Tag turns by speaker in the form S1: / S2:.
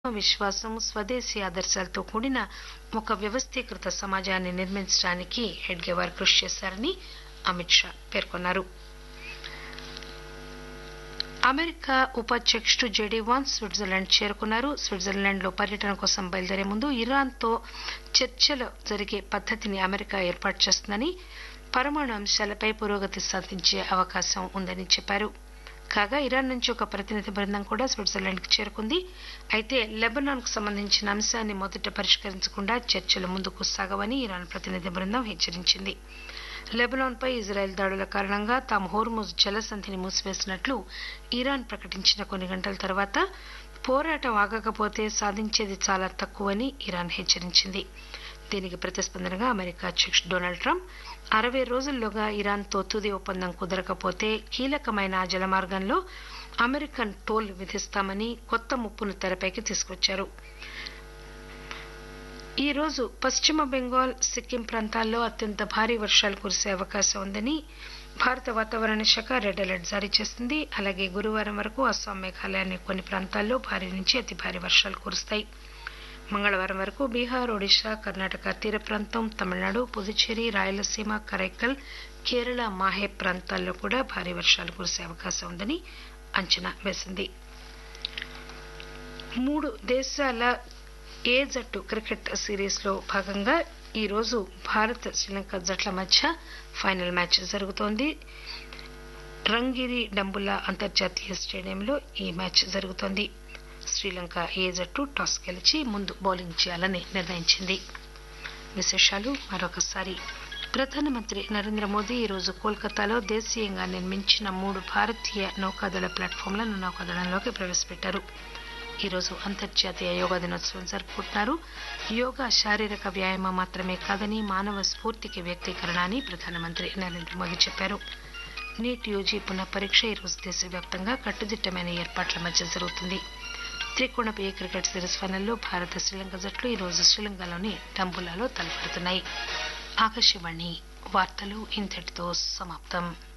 S1: విశ్వాసం స్వదేశీ ఆదర్శాలతో కూడిన ఒక వ్యవస్థీకృత సమాజాన్ని నిర్మించడానికి హెడ్గేవార్ కృషి చేశారని అమిత్ షా పేర్కొన్నారు అమెరికా ఉపాధ్యకుడు జెడీ వాన్స్ స్విట్జర్లాండ్ చేరుకున్నారు స్విట్జర్లాండ్ లో పర్యటన కోసం బయలుదేరే ముందు ఇరాన్ తో చర్చలు జరిగే పద్దతిని అమెరికా ఏర్పాటు చేస్తుందని పరమాణు అంశాలపై పురోగతి సాధించే అవకాశం ఉందని చెప్పారు కాగా ఇరాన్ నుంచి ఒక ప్రతినిధి బృందం కూడా స్విట్జర్లాండ్ కు చేరుకుంది అయితే లెబనాన్ కు సంబంధించిన అంశాన్ని మొదట పరిష్కరించకుండా చర్చలు ముందుకు సాగవని ఇరాన్ ప్రతినిధి బృందం హెచ్చరించింది లెబనాన్ పై ఇజ్రాయెల్ దాడుల కారణంగా తాము హోర్ముజ్ జలసంధిని మూసివేసినట్లు ఇరాన్ ప్రకటించిన కొన్ని గంటల తర్వాత పోరాటం ఆగకపోతే సాధించేది చాలా తక్కువని ఇరాన్ హెచ్చరించింది దీనికి ప్రతిస్పందనగా అమెరికా అధ్యకుడు డొనాల్డ్ ట్రంప్ అరవై రోజుల్లోగా ఇరాన్తో తుది ఒప్పందం కుదరకపోతే కీలకమైన ఆ జలమార్గంలో అమెరికన్ టోల్ విధిస్తామని కొత్త ముప్పును తెరపైకి తీసుకొచ్చారు ఈ రోజు పశ్చిమ బెంగాల్ సిక్కిం ప్రాంతాల్లో అత్యంత భారీ వర్షాలు కురిసే అవకాశం ఉందని భారత వాతావరణ శాఖ రెడ్ అలర్ట్ జారీ చేసింది అలాగే గురువారం వరకు అస్సాం మేఘాలయలోని కొన్ని ప్రాంతాల్లో భారీ నుంచి అతి భారీ వర్షాలు కురుస్తాయి మంగళవారం వరకు బీహార్ ఒడిశా కర్ణాటక తీర ప్రాంతం తమిళనాడు పుదుచ్చేరి రాయలసీమ కరైకల్ కేరళ మాహే ప్రాంతాల్లో కూడా భారీ వర్షాలు కురిసే అవకాశం ఉందని అంచనా వేసింది మూడు దేశాల ఏ జట్టు క్రికెట్ సిరీస్ లో భాగంగా ఈ రోజు భారత్ శ్రీలంక జట్ల మధ్య ఫైనల్ మ్యాచ్ జరుగుతోంది రంగిరి డంబుల్లా అంతర్జాతీయ స్టేడియంలో ఈ మ్యాచ్ జరుగుతోంది శ్రీలంక ఏ జట్టు టాస్ గెలిచి ముందు బౌలింగ్ చేయాలని నిర్ణయించింది విశేషాలు మరొకసారి ప్రధానమంత్రి నరేంద్ర మోదీ ఈరోజు కోల్కతాలో దేశీయంగా నిర్మించిన మూడు భారతీయ నౌకాదళ ప్లాట్ఫామ్లను నౌకాదళంలోకి ప్రవేశపెట్టారు ఈరోజు అంతర్జాతీయ యోగా దినోత్సవం జరుపుకుంటున్నారు యోగా శారీరక వ్యాయామం మాత్రమే కాదని మానవ స్ఫూర్తికి వ్యక్తీకరణ అని ప్రధానమంత్రి నరేంద్ర మోదీ చెప్పారు నీట్ యూజీ పునః పరీక్ష ఈరోజు దేశవ్యాప్తంగా కట్టుదిట్టమైన ఏర్పాట్ల మధ్య జరుగుతుంది త్రికోణపై క్రికెట్ సిరీస్ ఫైనల్లో భారత శ్రీలంక జట్లు ఈరోజు శ్రీలంకలోని డంబులాలో తలపడుతున్నాయి ఆకాశవాణి వార్తలు ఇంతటితో సమాప్తం